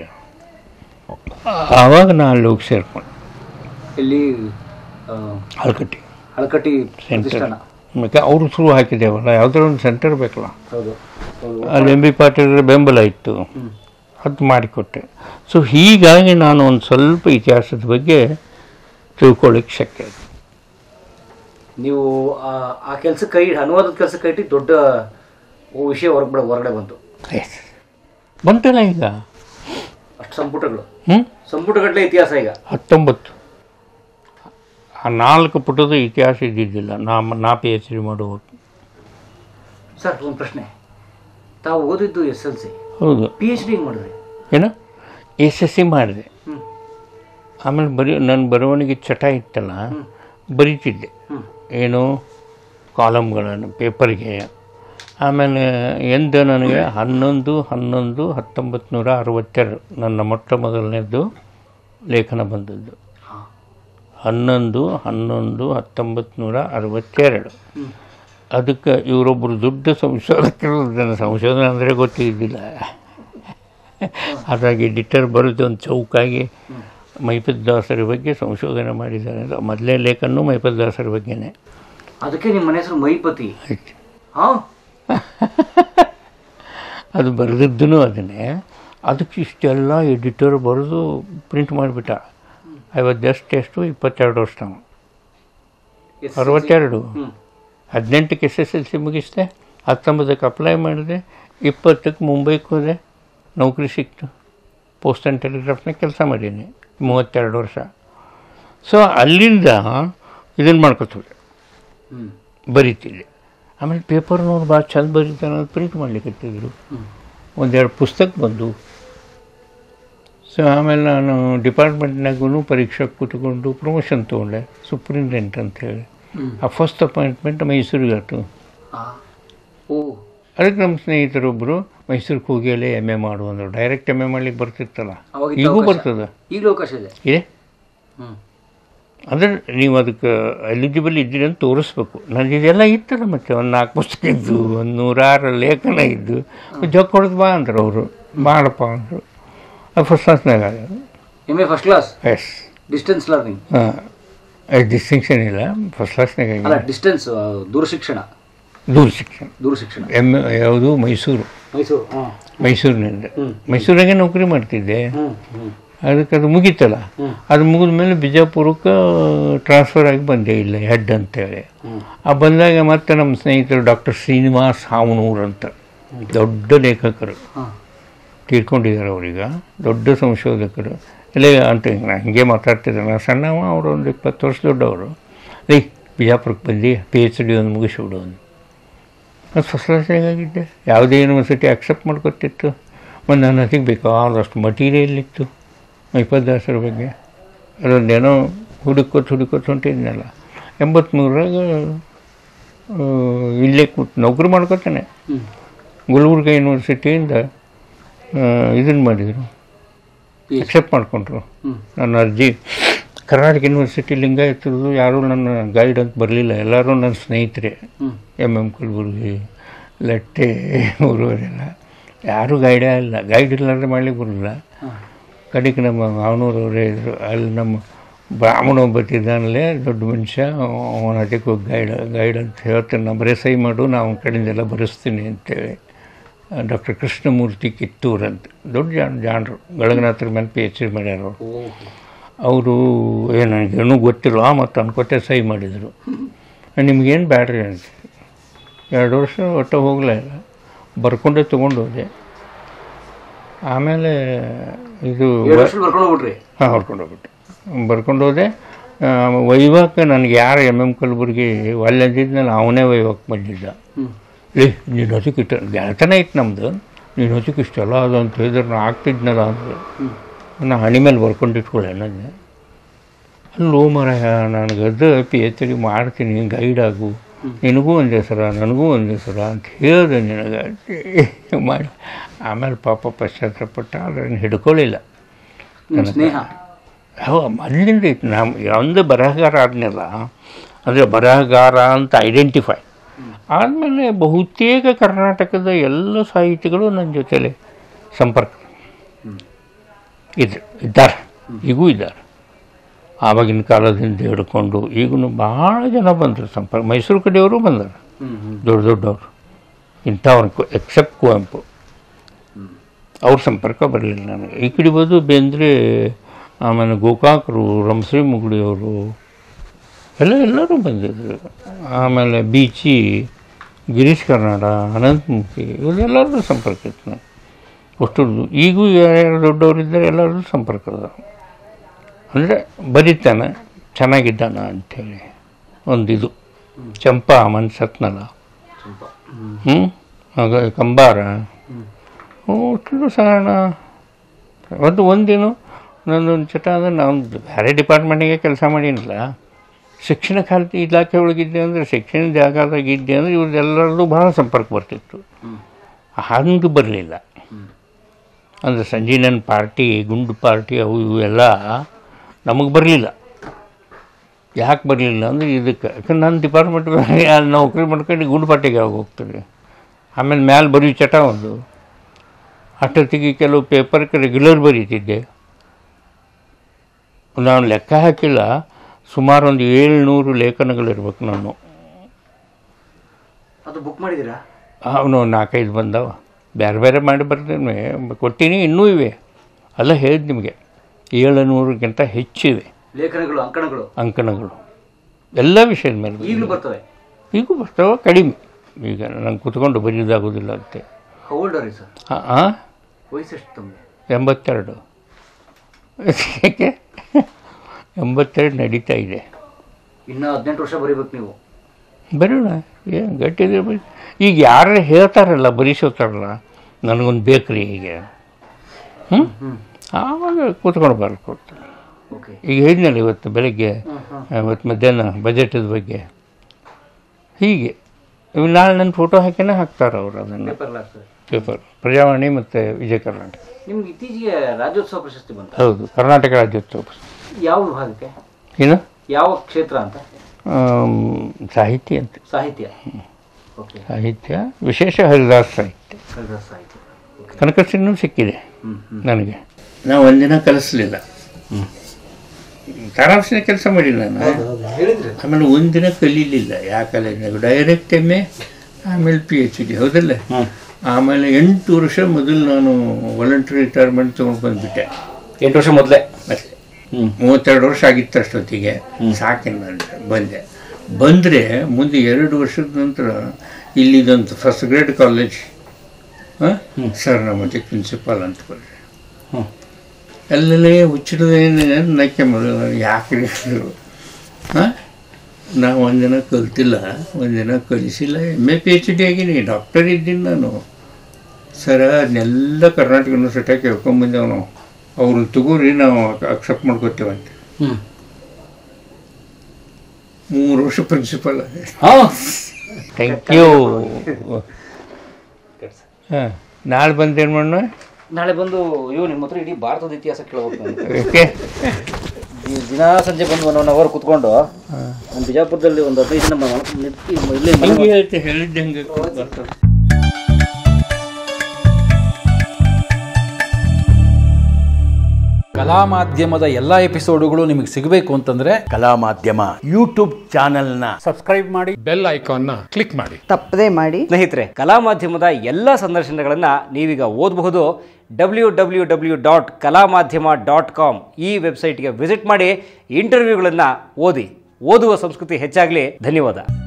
ಆವಾಗ ನಾನು ಅಲ್ಲಿ ಹೋಗಿ ಸೇರ್ಕೊಂಡು ಇಲ್ಲಿ ಆ, ಹಲ್ಕಟ್ಟಿ ಹಳಕಟ್ಟಿ ಸೆಂಟರ್ ಪ್ರತಿಷ್ಠಾನ ಮತ್ತೆ ಅವರು ಶುರು ಹಾಕಿದ್ದೇವಲ್ಲ ಯಾವುದಾದ್ರು ಒಂದು ಸೆಂಟರ್ ಬೇಕಲ್ಲ ಹೌದು ಹೌದು ಅಲ್ಲಿ ಎಂ ಬಿ ಪಾಟೀಲ್ ಬೆಂಬಲ ಇತ್ತು ಹ್ಮ್. ಅದು ಮಾಡಿಕೊಟ್ಟೆ ಸೊ ಹೀಗಾಗಿ ನಾನು ಒಂದು ಸ್ವಲ್ಪ ಇತಿಹಾಸದ ಬಗ್ಗೆ ತಿಳ್ಕೊಳ್ಳಿಕ್ಕೆ ಶಕ್ಯ ಆಯ್ತು ನೀವು ಆ- ಆ ಕೆಲಸಕ್ಕೆ ಕೈ ಅನುವಾದದ ಕೆಲಸಕ್ಕೆ ಇಟ್ಟು ದೊಡ್ಡ ವಿಷಯ ಹೊರಗಡೆ ಹೊರಗಡೆ ಬಂತು ಎಸ್ ಬಂತಲ್ಲ ಈಗ ಅಷ್ಟು ಸಂಪುಟಗಳು ಹ್ಞೂ ಸಂಪುಟಗಟ್ಟಲೆ ಇತಿಹಾಸ ಈಗ ಹತ್ತೊಂಬತ್ತು ಆ ನಾಲ್ಕು ಪುಟದ ಇತಿಹಾಸ ಇದ್ದಿದ್ದಿಲ್ಲ ನಾ ನಾ ಪಿ ಎಚ್ ಡಿ ಮಾಡುವಾಗ ಸರ್ ಒಂದು ಪ್ರಶ್ನೆ ತಾವು ಓದಿದ್ದು ಎಸ್ ಎಲ್ ಸಿ ಹೌದು ಪಿ ಎಚ್ ಡಿ ಹೆಂಗೆ ಮಾಡಿದ್ರಿ ಏನು ಎಸ್ ಎಸ್ ಸಿ ಮಾಡಿದೆ ಹ್ಞೂ ಆಮೇಲೆ ಬರೀ ನನ್ನ ಬರವಣಿಗೆ ಚಟ ಇತ್ತಲ್ಲ ಬರೀತಿದ್ದೆ ಹ್ಞೂ ಏನು ಕಾಲಮ್ಗಳನ್ನು ಪೇಪರ್ಗೆ ಆಮೇಲೆ ಎಂದು ನನಗೆ ಹನ್ನೊಂದು ಹನ್ನೊಂದು ಹತ್ತೊಂಬತ್ತು ನೂರ ಅರವತ್ತೆರಡು ನನ್ನ ಮೊಟ್ಟ ಮೊದಲನೇದು ಲೇಖನ ಬಂದದ್ದು ಹಾಂ ಹನ್ನೊಂದು ಹನ್ನೊಂದು ಹತ್ತೊಂಬತ್ತು ನೂರ ಅರವತ್ತೆರಡು ಹ್ಞೂ ಅದಕ್ಕೆ ಇವರೊಬ್ಬರು ದೊಡ್ಡ ಸಂಶೋಧಕರು ನನ್ನ ಸಂಶೋಧನೆ ಅಂದರೆ ಗೊತ್ತಿದ್ದಿಲ್ಲ ಹಾಗಾಗಿ ಎಡಿಟರ್ ಬರೆದು ಒಂದು ಚೌಕಾಗಿ ಮೈಪತ್ ದಾಸರ ಬಗ್ಗೆ ಸಂಶೋಧನೆ ಮಾಡಿದ್ದಾರೆ ಅಂತ ಮೊದಲೇ ಲೇಖನೂ ಮೈಪತ್ ದಾಸರ ಬಗ್ಗೆನೇ ಅದಕ್ಕೆ ನಿಮ್ಮ ಮನೆ ಹೆಸರು ಮೈಪತಿ ಆಯ್ತು ಹಾಂ ಅದು ಬರೆದಿದ್ದೂ ಅದನ್ನೇ ಅದಕ್ಕೆ ಇಷ್ಟೆಲ್ಲ ಎಡಿಟರ್ ಬರೆದು ಪ್ರಿಂಟ್ ಮಾಡಿಬಿಟ್ಟ ಐ ವಾಸ್ ಜಸ್ಟ್ ಎಷ್ಟು ಇಪ್ಪತ್ತೆರಡು ವರ್ಷ ನಾವು ಅರವತ್ತೆರಡು ಹ್ಞೂ ಹದಿನೆಂಟಕ್ಕೆ ಎಸ್ ಎಸ್ ಎಲ್ ಸಿ ಮುಗಿಸಿದೆ ಹತ್ತೊಂಬತ್ತಕ್ಕೆ ಅಪ್ಲೈ ಮಾಡಿದೆ ಇಪ್ಪತ್ತಕ್ಕೆ ಮುಂಬೈಗೆ ಹೋದೆ ನೌಕರಿ ಸಿಕ್ತು ಪೋಸ್ಟ್ ಆ್ಯಂಡ್ ಟೆಲಿಗ್ರಾಫ್ನಾಗ ಕೆಲಸ ಮಾಡೀನಿ ಮೂವತ್ತೆರಡು ವರ್ಷ ಸೊ ಅಲ್ಲಿಂದ ಇದನ್ನು ಮಾಡ್ಕೊತೀವಿ ಹ್ಞೂ ಬರೀತಿದ್ದೆ ಆಮೇಲೆ ಪೇಪರ್ನವ್ರು ಭಾಳ ಚಂದ ಬರೀತಾರೆ ಅಂತ ಪ್ರಿಂಟ್ ಮಾಡ್ಲಿಕ್ಕತ್ತಿದ್ರು ಹ್ಞೂ ಒಂದೆರಡು ಪುಸ್ತಕ ಬಂದು ಸೊ ಆಮೇಲೆ ನಾನು ಡಿಪಾರ್ಟ್ಮೆಂಟ್ನಾಗೂ ಪರೀಕ್ಷೆ ಕೂತ್ಕೊಂಡು ಪ್ರಮೋಷನ್ ತೊಗೊಂಡೆ ಸೂಪ್ರಿಂಟೆಂಟ್ ಅಂತ ಹೇಳಿ ಹ್ಞೂ ಆ ಫಸ್ಟ್ ಅಪಾಯಿಂಟ್ಮೆಂಟ್ ಮೈಸೂರಿಗೆ ಆಯ್ತು ಹಾಂ ಓ ಅದಕ್ಕೆ ನಮ್ಮ ಸ್ನೇಹಿತರೊಬ್ಬರು ಮೈಸೂರಿಗೆ ಹೋಗಿ ಅಲ್ಲೇ ಎಮ್ ಎ ಮಾಡು ಅಂದರು ಡೈರೆಕ್ಟ್ ಎಮ್ ಎ ಮಾಡ್ಲಿಕ್ಕೆ ಬರ್ತಿತ್ತಲ್ಲ ಅವಾಗ ಈಗೂ ಬರ್ತದೆ ಈಗಲೂ ಅವಕಾಶ ಇದೆ ಇದೆ ಹ್ಞೂ ಅಂದ್ರೆ ನೀವು ಅದಕ್ಕೆ ಎಲಿಜಿಬಲ್ ಇದ್ದೀರಿ ಅಂತ ತೋರಿಸ್ಬೇಕು ನನಗೆ ಇದೆಲ್ಲ ಇತ್ತಲ್ಲ ಮತ್ತೆ ಒಂದು ನಾಲ್ಕು ಪುಸ್ತಕ ಇದ್ದು ಒಂದು ನೂರಾರು ಲೇಖನ ಇದ್ದು ಜೊಕ್ಕ ಹೊಡೆದು ಬಾ ಅಂದ್ರು ಅವರು ಮಾಡಪ್ಪ ಅಂದರು ಅದು ಫಸ್ಟ್ ಕ್ಲಾಸ್ನಾಗ ಎಮ್ ಎ ಫಸ್ಟ್ ಕ್ಲಾಸ್ ಎಸ್ ಡಿಸ್ಟೆನ್ಸ್ ಲರ್ನಿಂಗ್ ಡಿಸ್ಟಿಂಕ್ಷನ್ ಇಲ್ಲ ಫಸ್ಟ್ ಕ್ಲಾಸ್ನಾಗ ಅಲ್ಲ ಡಿಸ್ಟೆನ್ಸ್ ದೂರ ಶಿಕ್ಷಣ ದೂರ ಶಿಕ್ಷಣ ದೂರ ಶಿಕ್ಷಣ ಎಮ್ ಯಾವುದು ಮೈಸೂರು ಮೈಸೂರು ಹಾಂ ಮೈಸೂರಿನಿಂದ ಹ್ಮ್. ಮೈಸೂರಾಗೆ ನೌಕರಿ ಮಾಡ್ತಿದ್ದೆ ಹ್ಞೂ ಹ್ಞೂ ಅದಕ್ಕೆ ಅದು ಮುಗೀತಲ್ಲ ಹ್ಮ್. ಅದು ಮುಗಿದ ಮೇಲೆ ಬಿಜಾಪುರಕ್ಕೆ ಟ್ರಾನ್ಸ್ಫರ್ ಆಗಿ ಬಂದೆ ಇಲ್ಲ ಹೆಡ್ ಅಂತೇಳಿ ಹ್ಞೂ ಆ ಬಂದಾಗ ಮತ್ತೆ ನಮ್ಮ ಸ್ನೇಹಿತರು ಡಾಕ್ಟರ್ ಶ್ರೀನಿವಾಸ್ ಹಾವನೂರ್ ಅಂತ ದೊಡ್ಡ ಲೇಖಕರು ಹಾಂ ತೀರ್ಕೊಂಡಿದ್ದಾರೆ ಅವ್ರೀಗ ದೊಡ್ಡ ಸಂಶೋಧಕರು ಇಲ್ಲೇ ಅಂತ ನಾ ಹಿಂಗೆ ಮಾತಾಡ್ತಿದ್ದೆ ನಾ ಸಣ್ಣವ ಅವರು ಒಂದು ಇಪ್ಪತ್ತು ವರ್ಷ ದೊಡ್ಡವರು ರೀ ಬಿಜಾಪುರಕ್ಕೆ ಬಂದು ಪಿ ಎಚ್ ಡಿ ಒಂದು ಮುಗಿಸ್ಬಿಡು ಒಂದು ಅದು ಫಸ್ಟ್ ಕ್ಲಾಸ್ನಾಗಿದ್ದೆ ಯಾವುದೇ ಯೂನಿವರ್ಸಿಟಿ ಅಕ್ಸೆಪ್ಟ್ ಮಾಡ್ಕೊತಿತ್ತು ಮತ್ತು ನನ್ನ ಹತ್ತಿಗೆ ಬೇಕಾದಷ್ಟು ಮಟೀರಿಯಲ್ ಇತ್ತು ಇಪ್ಪತ್ತಾಸರ ಬಗ್ಗೆ ಅದೊಂದೇನೋ ಹುಡುಕೋತ್ ಹುಡುಕೋತ್ ಹೊಂಟಿದ್ನಲ್ಲ ಎಂಬತ್ತ್ಮೂರಾಗ ಆ, ಇಲ್ಲೇ ಕೂತ್ ನೌಕರಿ ಮಾಡ್ಕೊತಾನೆ ಹ್ಞೂ ಗುಲ್ಬರ್ಗ ಯೂನಿವರ್ಸಿಟಿಯಿಂದ ಇದನ್ನು ಮಾಡಿದರು PhD. ಅಕ್ಸೆಪ್ಟ್ ಮಾಡಿಕೊಂಡ್ರು ಹ್ಞೂ ನನ್ನ ಅರ್ಜಿ ಕರ್ನಾಟಕ ಯೂನಿವರ್ಸಿಟಿ ಲಿಂಗಾಯತರು ಯಾರೂ ನನ್ನ ಗೈಡ್ ಅಂತ ಬರಲಿಲ್ಲ ಎಲ್ಲರೂ ನನ್ನ ಸ್ನೇಹಿತರೆ ಹ್ಞೂ ಎಮ್ ಎಮ್ ಕುಲ್ಬುರ್ಗಿ ಲಟ್ಟೆ ಊರವರೆಲ್ಲ ಯಾರೂ ಗೈಡೇ ಇಲ್ಲ ಗೈಡ್ ಇಲ್ಲಾಂದ್ರೆ ಮಾಡ್ಲಿಕ್ಕೆ ಬರಲಿಲ್ಲ ಹಾಂ ಕಡೆಗೆ ನಮ್ಮ ಮಾವನೂರವರೇ ಇದ್ದರು ಅಲ್ಲಿ ನಮ್ಮ ಬ್ರಾಹ್ಮಣ ಒಬ್ಬತ್ತಿದ್ದಾನಲ್ಲೇ ದೊಡ್ಡ ಮನುಷ್ಯ ಅವನ ಅದಕ್ಕೆ ಹೋಗಿ ಗೈಡ್ ಗೈಡ್ ಅಂತ ಹೇಳ್ತಾನೆ ನಾ ಬರೀ ಸಹಿ ಮಾಡು ನಾ ಅವನ ಕಡೆಯಿಂದೆಲ್ಲ ಬರೆಸ್ತೀನಿ ಅಂತೇಳಿ ಡಾಕ್ಟರ್ ಕೃಷ್ಣಮೂರ್ತಿ ಕಿತ್ತೂರ್ ಅಂತ ದೊಡ್ಡ ಜಾಣ ಜಾಣರು ಗಳಗನಾಥರ ಮೇಲೆ ಪಿ ಎಚ್ ಡಿ ಮಾಡ್ಯಾರ ಅವರು ಓಹ್ ಅವರು ಏನು ನನಗೇನೂ ಗೊತ್ತಿಲ್ಲ ಮತ್ತು ಅನ್ಕೋತೆ ಸಹಿ ಮಾಡಿದರು ನಿಮ್ಗೇನು ಬ್ಯಾಡ್ರಿ ಅಂತ ಎರಡು ವರ್ಷ ಒಟ್ಟು ಹೋಗಲೇ ಇಲ್ಲ ಬರ್ಕೊಂಡೇ ತೊಗೊಂಡು ಹೋದೆ ಆಮೇಲೆ ಇದು ಎರಡು ವರ್ಷ ಬರ್ಕೊಂಡು ಹೋಗ್ಬಿಟ್ರಿ ಹಾಂ ಹೊರ್ಕೊಂಡು ಹೋಗ್ಬಿಟ್ಟೆ ಬರ್ಕೊಂಡು ಹೋದೆ ಆ, ವೈವಾಕ್ಕೆ ನನಗೆ ಯಾರು ಎಮ್ ಎಮ್ ಕಲಬುರ್ಗಿ ಒಲ್ಲೆ ಅಂದಿದ್ನಲ್ಲ ಅವನೇ ವೈವಾಕ್ ಬಂದಿದ್ದ ಹ್ಞೂ ಏ ನೀನು ಹೊಸಕ್ಕೆ ಇಷ್ಟ ಗೆಳತನ ಇತ್ತು ನಮ್ಮದು ನೀನು ಹೊಸಕ್ಕೆ ಇಷ್ಟಲ್ಲ ಅದು ಅಂತ ಹೇಳಿದ್ರೆ ನಾ ಆಗ್ತಿದ್ನಲ್ಲ ಅಂದ್ರೆ ಹ್ಞೂ ನಾ ಹಣಿ ಮೇಲೆ ಬರ್ಕೊಂಡು ಇಟ್ಕೊಳ್ಳೆ ನನಗೆ ಅಲ್ಲೋ ಮರ ನನಗೆ ಅದು ಪಿ ಎಚ್ ಡಿ ಮಾಡ್ತೀನಿ ಗೈಡ್ ಆಗು ನಿನಗೂ ಒಂದು ಹೆಸರ ನನಗೂ ಒಂದು ಹೆಸರ ಅಂತ ಹೇಳಿದೆ ನಿನಗೆ ಮಾಡಿ ಆಮೇಲೆ ಪಾಪ ಪಶ್ಚಾತ್ತಾಪಟ್ಟ ಅದನ್ನು ಹಿಡ್ಕೊಳ್ಳಿಲ್ಲ ನಿಮ್ಮ ಸ್ನೇಹ ಹೋ ಅಲ್ಲಿಂದ ಇತ್ತು ನಾವು ಒಂದು ಬರಹಗಾರ ಆದ್ನಲ್ಲ ಅಂದರೆ ಬರಹಗಾರ ಅಂತ ಐಡೆಂಟಿಫೈ ಆದಮೇಲೆ ಬಹುತೇಕ ಕರ್ನಾಟಕದ ಎಲ್ಲ ಸಾಹಿತಿಗಳು ನನ್ನ ಜೊತೆಲಿ ಸಂಪರ್ಕ ಹ್ಮ್. ಇದ್ರು ಇದ್ದಾರೆ ಈಗೂ ಇದ್ದಾರೆ ಆವಾಗಿನ ಕಾಲದಿಂದ ಹಿಡ್ಕೊಂಡು ಈಗೂ ಭಾಳ ಜನ ಬಂದರು ಸಂಪರ್ಕ ಮೈಸೂರು ಕಡೆಯವರು ಬಂದರು ಹ್ಞೂ ಹ್ಞೂ ದೊಡ್ಡ ದೊಡ್ಡವರು ಇಂಥವ್ರು ಎಕ್ಸೆಪ್ಟ್ ಕುವೆಂಪು ಅವ್ರ ಸಂಪರ್ಕ ಬರಲಿಲ್ಲ ನನಗೆ ಈ ಕಡೆ ಬಂದು ಬೇಂದ್ರೆ ಆಮೇಲೆ ಗೋಕಾಕರು ರಂಶ್ರೀ ಮುಗುಳಿಯವರು ಎಲ್ಲ ಎಲ್ಲರೂ ಬಂದಿದ್ರು ಆಮೇಲೆ ಬೀಚಿ ಗಿರೀಶ್ ಕರ್ನಾಡ ಅನಂತಮುಖಿ ಇವರೆಲ್ಲರದ್ದು ಸಂಪರ್ಕ ಇತ್ತು ನನಗೆ ಅಷ್ಟು ಈಗೂ ಯಾರ್ಯಾರು ದೊಡ್ಡವರಿದ್ದಾರೆ ಎಲ್ಲರದ್ದು ಸಂಪರ್ಕ ಅದ ಅಂದರೆ ಬರೀತಾನೆ ಚೆನ್ನಾಗಿದ್ದಾನ ಅಂಥೇಳಿ ಒಂದಿದು ಚಂಪಾ ಮನ್ಸತ್ನಲ್ಲ ಸ್ವಲ್ಪ ಹ್ಞೂ ಹ್ಞೂ ಆಗ ಕಂಬಾರ ಹ್ಞೂ ಹ್ಞೂ ಅಷ್ಟು ಸಾಧಾರಣ ಒಂದು ಒಂದಿನ ನನ್ನೊಂದು ಚಟ ಅಂದರೆ ನಾನು ಬೇರೆ ಡಿಪಾರ್ಟ್ಮೆಂಟಿಗೆ ಕೆಲಸ ಮಾಡೀನಿಲ್ಲ ಶಿಕ್ಷಣ ಖಾತೆ ಇಲಾಖೆ ಒಳಗಿದ್ದೆ ಅಂದರೆ ಶಿಕ್ಷಣ ಜಾಗದಾಗ ಇದ್ದೆ ಅಂದರೆ ಇವ್ರದ್ದೆಲ್ಲರದ್ದು ಭಾಳ ಸಂಪರ್ಕ ಬರ್ತಿತ್ತು ಹ್ಞೂ ಹಂಗೆ ಬರಲಿಲ್ಲ ಹ್ಞೂ ಅಂದರೆ ಸಂಜೆ ನನ್ನ ಪಾರ್ಟಿ ಗುಂಡು ಪಾರ್ಟಿ ಅವು ಇವು ಎಲ್ಲ ನಮಗೆ ಬರಲಿಲ್ಲ ಯಾಕೆ ಬರಲಿಲ್ಲ ಅಂದರೆ ಇದಕ್ಕೆ ಯಾಕಂದ್ರೆ ನನ್ನ ಡಿಪಾರ್ಟ್ಮೆಂಟ್ ಅಲ್ಲಿ ನೌಕರಿ ಮಾಡ್ಕೊಂಡು ಗುಂಡು ಪಾರ್ಟಿಗೆ ಯಾವಾಗ ಹೋಗ್ತಾರೆ ಆಮೇಲೆ ಮ್ಯಾಲೆ ಬರೀ ಚಟ ಒಂದು ಅಷ್ಟೊತ್ತಿಗೆ ಕೆಲವು ಪೇಪರ್ಗೆ ರೆಗ್ಯುಲರ್ ಬರೀತಿದ್ದೆ ನಾನು ಲೆಕ್ಕ ಹಾಕಿಲ್ಲ ಸುಮಾರು ಒಂದು ಏಳ್ನೂರು ಲೇಖನಗಳಿರ್ಬೇಕು ನಾನು ಅದು ಬುಕ್ ಮಾಡಿದ್ದೀರಾ ಅವನು ನಾಲ್ಕೈದು ಬಂದವ ಬೇರೆ ಬೇರೆ ಮಾಡಿ ಬರ್ತೀನಿ ಕೊಟ್ಟೀನಿ ಇನ್ನೂ ಇವೆ ಅಲ್ಲ ಹೇಳಿದ್ ನಿಮಗೆ ಏಳುನೂರಕ್ಕಿಂತ ಹೆಚ್ಚಿವೆ ಲೇಖನಗಳು ಅಂಕಣಗಳು ಅಂಕಣಗಳು ಎಲ್ಲ ವಿಷಯದ ಮೇಲೆ ಬರೀ- ಈಗಲೂ ಬರ್ತವೆ ಈಗೂ ಬರ್ತಾವ ಕಡಿಮೆ ಈಗ ನಂಗೆ ಕುತ್ಕೊಂಡು ಬರೆಯೋದಾಗೋದಿಲ್ಲ ಅಂತೆ ಹೌಲ್ಡರ್ ಸರ್ ಹಾಂ ಹಾಂ ವಯಸ್ಸೆಷ್ಟು ತಮಗೆ ಎಂಬತ್ತೆರಡು ಯಾಕೆ ಎಂಬತ್ತೆರಡು ನಡೀತಾ ಇದೆ ಇನ್ನೂ ಹದಿನೆಂಟು ವರ್ಷ ಬರೀಬೇಕು ನೀವು ಬರೋಣ ಏನು ಗಟ್ಟಿದೆ ಬರೀ ಈಗ ಯಾರು ಹೇಳ್ತಾರಲ್ಲ ಬರೀಸೋತಾರಲ್ಲ ನನಗೊಂದು ಬೇಕ್ರಿ ಹೀಗೆ ಹ್ಞೂ ಹ್ಞೂ ಆವಾಗ ಕೂತ್ಕೊಂಡು ಬರ್ಕೊಡ್ತಾರೆ ಓಕೆ ಈಗ ಹೇಳಿದ್ನಲ್ಲ ಇವತ್ತು ಬೆಳಗ್ಗೆ ಹಾಂ ಹಾಂ ಇವತ್ತು ಮಧ್ಯಾಹ್ನ ಬಜೆಟದ ಬಗ್ಗೆ ಹೀಗೆ ಇವು ನಾಳೆ ನನ್ನ ಫೋಟೋ ಹಾಕಿನೇ ಹಾಕ್ತಾರೆ ಅವರು ಅದನ್ನು ಪೇಪರ್ ಆಗ್ತದೆ ಪೇಪರ್ ಪ್ರಜಾವಾಣಿ ಮತ್ತು ವಿಜಯ ಕರ್ನಾಟಕ ನಿಮ್ಗೆ ಇತ್ತೀಚೆಗೆ ರಾಜ್ಯೋತ್ಸವ ಪ್ರಶಸ್ತಿ ಬಂತ ಹೌದು ಕರ್ನಾಟಕ ರಾಜ್ಯೋತ್ಸವ ಯಾವ ವಿಭಾಗಕ್ಕೆ ಏನು ಯಾವ ಕ್ಷೇತ್ರ ಅಂತ ಆಮ್, ಸಾಹಿತ್ಯ ಅಂತ ಸಾಹಿತ್ಯ ಓಕೆ ಸಾಹಿತ್ಯ ವಿಶೇಷ ಹರಿದಾಸ ಸಾಹಿತ್ಯ ಕನ್ನಡ ಸಾಹಿತ್ಯ ಕನಕಸಿನೂ ಸಿಕ್ಕಿದೆ ಹ್ಮ್ ಹ್ಮ್ ನನಗೆ ನಾವು ಒಂದಿನ ಕಲಿಸ್ಲಿಲ್ಲ ತಾರಾಂಶನ ಕೆಲಸ ಮಾಡಿಲ್ಲ ನಾನು ಹೇಳಿದ್ರಿ ಆಮೇಲೆ ಒಂದಿನ ಕಲೀಲಿಲ್ಲ ಯಾವ ಕಾಲೇಜ್ನಾಗ ಡೈರೆಕ್ಟ್ ಎಮ್ ಎ ಆಮೇಲೆ ಪಿ ಎಚ್ ಡಿ ಹೌದಲ್ಲ ಆಮೇಲೆ ಎಂಟು ವರ್ಷ ಮೊದಲು ನಾನು ವಾಲಂಟ್ರಿ ರಿಟೈರ್ಮೆಂಟ್ ತೊಗೊಂಡು ಬಂದುಬಿಟ್ಟೆ ಎಂಟು ವರ್ಷ ಮೊದಲೇ ಮತ್ತೆ ಮೂವತ್ತೆರಡು ವರ್ಷ ಆಗಿತ್ತು ಅಷ್ಟೊತ್ತಿಗೆ ಸಾಕಿನ ಬಂದೆ ಬಂದೆ ಬಂದರೆ ಮುಂದೆ ಎರಡು ವರ್ಷದ ನಂತರ ಇಲ್ಲಿದಂತ ಫಸ್ಟ್ ಗ್ರೇಡ್ ಕಾಲೇಜ್ ಸರ್ ನಮ್ಮತ್ತೆ ಪ್ರಿನ್ಸಿಪಾಲ್ ಅಂತ ಬಂದೆ ಹ್ಮ್. ಅಲ್ಲಲ್ಲೇ ಹುಚ್ಚಿಡದೇನೆ ನಕ್ಕೆ ಮೊದಲು ಯಾಕೆ ಹಾಂ ನಾವು ಒಂದಿನ ಕಲ್ತಿಲ್ಲ ಒಂದಿನ ಕಲಿಸಿಲ್ಲ M A P H D ಆಗೀನಿ ಡಾಕ್ಟರ್ ಇದ್ದೀನಿ ನಾನು ಸರ ಅದನ್ನೆಲ್ಲ ಕರ್ನಾಟಕ ಯೂನಿವರ್ಸಿಟಿಯಾಗಿ ಕೇಳ್ಕೊಂಬಂದೇವು ನಾವು ಅವ್ರನ್ನ ತಗೋರಿ ನಾವು ಅಕ್ಸೆಪ್ಟ್ ಮಾಡ್ಕೋತೇವಂತೆ ಹ್ಮ್ ಮೂರು ವರ್ಷ ಪ್ರಿನ್ಸಿಪಲ್ ಹಾ ಥ್ಯಾಂಕ್ ಯು ಹಾಂ ನಾಳೆ ಬಂದೇನು ಮಾಡೋಣ ನಾಳೆ ಬಂದು ಅಯ್ಯೋ ನಿಮ್ಮ ಹತ್ರ ಇಡೀ ಭಾರತದ ಇತಿಹಾಸ ಕೇಳ್ಬೇಕು ನಾನು ಓಕೆ ಈ ದಿನ ಸಂಜೆ ಬಂದು ಒನ್ ಒನ್ ಅವರ್ ಕುತ್ಕೊಂಡು ನಮ್ಮ ಬಿಜಾಪುರದಲ್ಲಿ ಒಂದು ಹದಿನೈದು ದಿನ ಮ- ನಿಂತು ಇಲ್ಲಿ ಮನೆ ಹೆಂಗೆ ಹೇಳ್ತೆ ಹೇಳಿದ್ದೆ ಹಂಗೆ ಬರ್ತದೆ ಕಲಾ ಮಾಧ್ಯಮದ ಎಲ್ಲ ಎಪಿಸೋಡುಗಳು ನಿಮಗೆ ಸಿಗಬೇಕು ಅಂತಂದ್ರೆ ಕಲಾ ಮಾಧ್ಯಮ ಯೂಟ್ಯೂಬ್ ಚಾನೆಲ್ನ ಬೆಲ್ ಐಕಾನ್ನ ಕ್ಲಿಕ್ ಮಾಡಿ ತಪ್ಪದೇ ಮಾಡಿ ಸ್ನೇಹಿತರೆ ಕಲಾ ಮಾಧ್ಯಮದ ಎಲ್ಲ ಸಂದರ್ಶನಗಳನ್ನು ನೀವೀಗ ಓದಬಹುದು ಡಬ್ಲ್ಯೂ ಡಬ್ಲ್ಯೂ ಡಬ್ಲ್ಯೂ ಡಾಟ್ ಕಲಾ ಮಾಧ್ಯಮ ಡಾಟ್ ಕಾಮ್ ಈ ವೆಬ್ಸೈಟ್ಗೆ ವಿಸಿಟ್ ಮಾಡಿ ಇಂಟರ್ವ್ಯೂಗಳನ್ನು ಓದಿ ಓದುವ ಸಂಸ್ಕೃತಿ ಹೆಚ್ಚಾಗಲಿ ಧನ್ಯವಾದ